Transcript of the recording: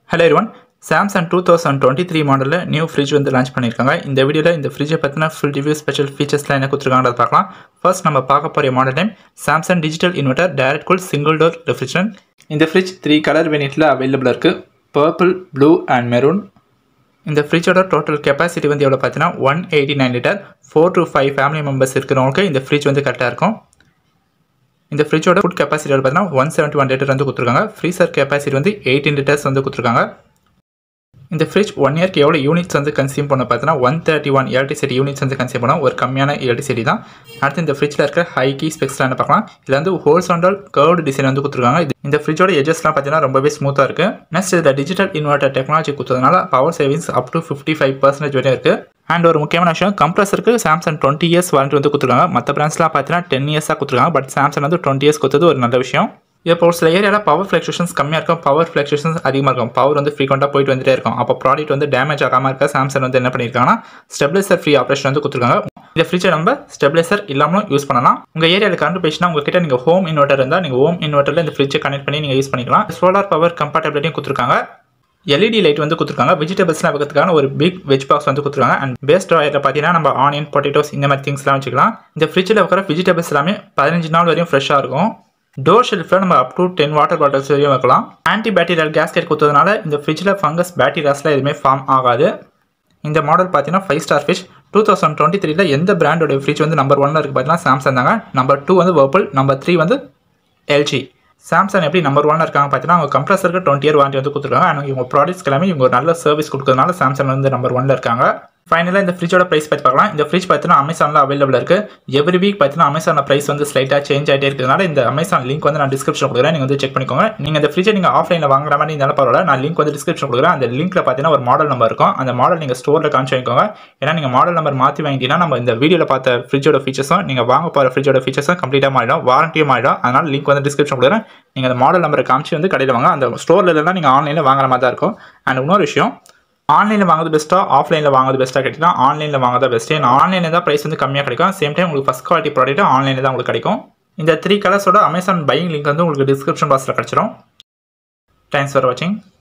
hello everyone Samsung two thousand twenty three மாடலில் new fridge வந்து launch பண்ணியிருக்காங்க இந்த வீடியோவில் இந்த ஃப்ரிட்ஜை பற்றின ஃபுல் ரிவ்யூ ஸ்பெஷல் ஃபீச்சர்ஸ்லாம் என்ன கொடுத்துருக்காங்கிறத பார்க்கலாம் ஃபர்ஸ்ட் நம்ம பார்க்க போகிற model name Samsung digital inverter direct cool single door refrigerator இந்த ஃப்ரிட்ஜ் த்ரீ கலர் வேரியண்ட்டில் அவைலபிளாக இருக்குது பர்பிள் ப்ளூ அண்ட் மெரூன் இந்த ஃப்ரிட்ஜோட டோட்டல் கெப்பாசிட்டி வந்து எவ்வளோ பார்த்தீங்கன்னா one eighty nine litre four to five family members இருக்கிறவங்களுக்கு இந்த ஃப்ரிட்ஜ் வந்து கரெக்டாக இருக்கும் இந்த ஃப்ரிட்ஜோட ஃபுட் கெப்பாசிட்டி பார்த்தீங்கன்னா ஒன் செவன்ட்டி ஒன் லிட்டர் வந்து கொடுத்துருக்காங்க ஃப்ரீசர் கெப்பாசிட்டி வந்து எயிட்டீன் லிட்டர்ஸ் வந்து கொடுத்துருக்காங்க இந்த ஃப்ரிட்ஜ் ஒன் இயர்க்கு எவ்வளோ யூனிட்ஸ் வந்து கன்சியூம் பண்ண பார்த்தீங்கன்னா one thirty one electricity units வந்து கன்சியூம் பண்ணோம் ஒரு கம்மியான எலக்ட்ரிசிட்டி தான் அடுத்து இந்த ஃப்ரிட்ஜில் இருக்கிற ஹை கீ ஸ்பெக்ஸ்லாம் என்ன பார்க்கலாம் இதில் வந்து ஹோல்சாண்டல் கர்வ்டு டிசைன் வந்து கொடுத்துருக்காங்க இது- இந்த ஃப்ரிட்ஜோட எஜஸ்லாம் பார்த்தீங்கன்னா ரொம்பவே ஸ்மூத்தாக இருக்குது நெக்ஸ்ட் இதில் டிஜிட்டல் இன்வெர்டர் டெக்னாலஜி கொடுத்ததுனால power savings up to fifty five percentage வரையும் இருக்குது அண்ட் ஒரு முக்கியமான விஷயம் கம்ப்ரஸருக்கு சாம்சங் டுவெண்ட்டி இயர்ஸ் வாரண்டி வந்து கொடுத்துருக்காங்க மற்ற பிராண்ட்ஸ்லாம் பார்த்தீங்கன்னா டென் இயர்ஸாக கொடுத்துருக்காங்க பட் சாம்சங் வந்து டுவெண்ட்டி இயர்ஸ் கொடுத்தது ஒரு நல்ல விஷயம் இப்போ ஒரு சில ஏரியாவில் பவர் ஃப்ளக்சுவேஷன்ஸ் கம்மியாக இருக்கும் பவர் ஃப்ளக்சுவேஷன்ஸ் அதிகமாக இருக்கும் பவர் வந்து ஃப்ரீக்வெண்ட்டாக போயிட்டு வந்துட்டே இருக்கும் அப்போ ப்ராடக்ட் வந்து டேமேஜ் ஆகாமல் இருக்க சாம்சங் வந்து என்ன பண்ணியிருக்காங்கன்னா ஸ்டெபிலைசர் ஃப்ரீ ஆப்ரேஷன் வந்து கொடுத்துருக்காங்க இந்த ஃப்ரிட்ஜை நம்ம ஸ்டெபிலைசர் இல்லாமலும் யூஸ் பண்ணலாம் உங்கள் ஏரியாவில் கரண்ட் போயிடுச்சுன்னா உங்ககிட்ட நீங்கள் ஹோம் இன்வெர்டர் இருந்தால் நீங்கள் ஹோம் இன்வெர்ட்டரில் இந்த ஃப்ரிட்ஜை கனெக்ட் பண்ணி நீங்கள் யூஸ் பண்ணிக்கலாம் சோலார் பவர் கம்பேட்டபிலிட்டியும் கொடுத்துருக்காங்க எல்இடி லைட் வந்து கொடுத்துருக்காங்க வெஜிடபிள்ஸ்லாம் வைக்கிறதுக்கான ஒரு பிக் வெஜ் பாக்ஸ் வந்து கொடுத்துருக்காங்க அண்ட் பேஸ்ட் ட்ராயரில் பார்த்தீங்கன்னா நம்ம ஆனியன் பொட்டேட்டோஸ் இந்த மாதிரி திங்ஸ்லாம் வச்சுக்கலாம் இந்த ஃப்ரிட்ஜில் வைக்கிற வெஜிடபிள்ஸ் எல்லாமே பதினஞ்சு நாள் வரையும் ஃப்ரெஷ்ஷாக இருக்கும் டோர் ஷெல்ஃபில் நம்ம up to ten water bottles வரையும் வைக்கலாம் ஆன்டி பேக்டீரியல் கேஸ்கெட் கொடுத்ததுனால இந்த ஃப்ரிட்ஜில் ஃபங்கஸ் பேக்டீரியாஸ்லாம் எதுவுமே ஃபார்ம் ஆகாது இந்த மாடல் பார்த்தீங்கன்னா ஃபைவ் ஸ்டார் ஃபிஷ் டூ தௌசண்ட் டுவெண்ட்டி த்ரீல எந்த பிராண்டோட ஃப்ரிட்ஜ் வந்து நம்பர் ஒன்ல இருக்குது பார்த்தீங்கன்னா சாம்சங் தாங்க நம்பர் டூ வந்து வேர்பிள் நம்பர் த்ரீ வந்து எல்ஜி சாம்சங் எப்படி நம்பர் ஒன்ல இருக்காங்க பார்த்தீங்கன்னா அவங்க கம்ப்ரஸருக்கு டுவெண்ட்டி இயர் வாரண்டி வந்து கொடுத்துருக்காங்க அண்ட் இவங்க ப்ராடக்ட்ஸ் எல்லாமே இவங்க ஒரு நல்ல சர்வீஸ் கொடுக்கறதுனால சாம்சங் வந்து நம்பர் ஒன்ல இருக்காங்க ஃபைனலாக இந்த ஃப்ரிட்ஜோட ப்ரைஸ் பற்றி பார்க்கலாம் இந்த ஃப்ரிட்ஜ் பார்த்தீங்கன்னா அமேசானில் அவைலபிள் இருக்குது எவ்ரி வீக் பார்த்தீங்கன்னா அமேசானில் ப்ரைஸ் வந்து ஸ்லைட்டாக சேஞ்ச் ஆகிட்டே இருக்கிறதுனால இந்த அமேசான் லிங்க் வந்து நான் டிஸ்கிரிப்ஷன் கொடுக்குறேன் நீங்கள் வந்து செக் பண்ணிக்கோங்க நீங்கள் இந்த ஃப்ரிட்ஜை நீங்கள் ஆஃப்லைனில் வாங்குற மாதிரி இருந்தாலும் பரவாயில்ல நான் லிங்க் வந்து டிஸ்கிரிப்ஷன் கொடுக்குறேன் அந்த லிங்க்ல பார்த்தீங்கன்னா ஒரு மாடல் நம்பர் இருக்கும் அந்த மாடல் நீங்கள் ஸ்டோரில் காமிச்சு வாங்கிக்கோங்க ஏன்னா நீங்கள் மாடல் நம்பர் மாற்றி வாங்கிட்டீங்கன்னா நம்ம இந்த வீடியோவில் பார்த்த ஃப்ரிட்ஜோட ஃபீச்சர்ஸும் நீங்கள் வாங்க போகிற ஃப்ரிட்ஜோட ஃபீச்சர்ஸும் கம்ப்ளீட்டாக மாறிடும் வாரண்டியும் மாறிடும் அதனால் லிங்க் வந்து டிஸ்கிரிப்ஷன் கொடுக்குறேன் நீங்கள் அந்த மாடல் நம்பரை காமிச்சு வந்து கடையில் வாங்க அந்த ஸ்டோரில் இல்லைனா நீங்கள் ஆன்லைனில் வாங்குற மாதிரி தான் இருக்கும் அண்ட் இன்னொரு விஷயம் ஆன்லைனில் வாங்குறது பெஸ்ட்டாக ஆஃப்லைனில் வாங்குறது பெஸ்ட்டாக கேட்டிங்கன்னா ஆன்லைனில் வாங்குறது பெஸ்ட்டு ஏன்னா ஆன்லைனில் தான் ப்ரைஸ் வந்து கம்மியாக கிடைக்கும் சேம் டைம் உங்களுக்கு ஃபஸ்ட் குவாலிட்டி ப்ராடக்ட் ஆன்லைனில் தான் உங்களுக்கு கிடைக்கும் இந்த த்ரீ கலர்ஸோட அமேசான் பையிங் லிங்க் வந்து உங்களுக்கு டிஸ்கிரிப்ஷன் பாக்ஸில் கிடச்சிரும் தேங்க்ஸ் ஃபார் வாட்சிங்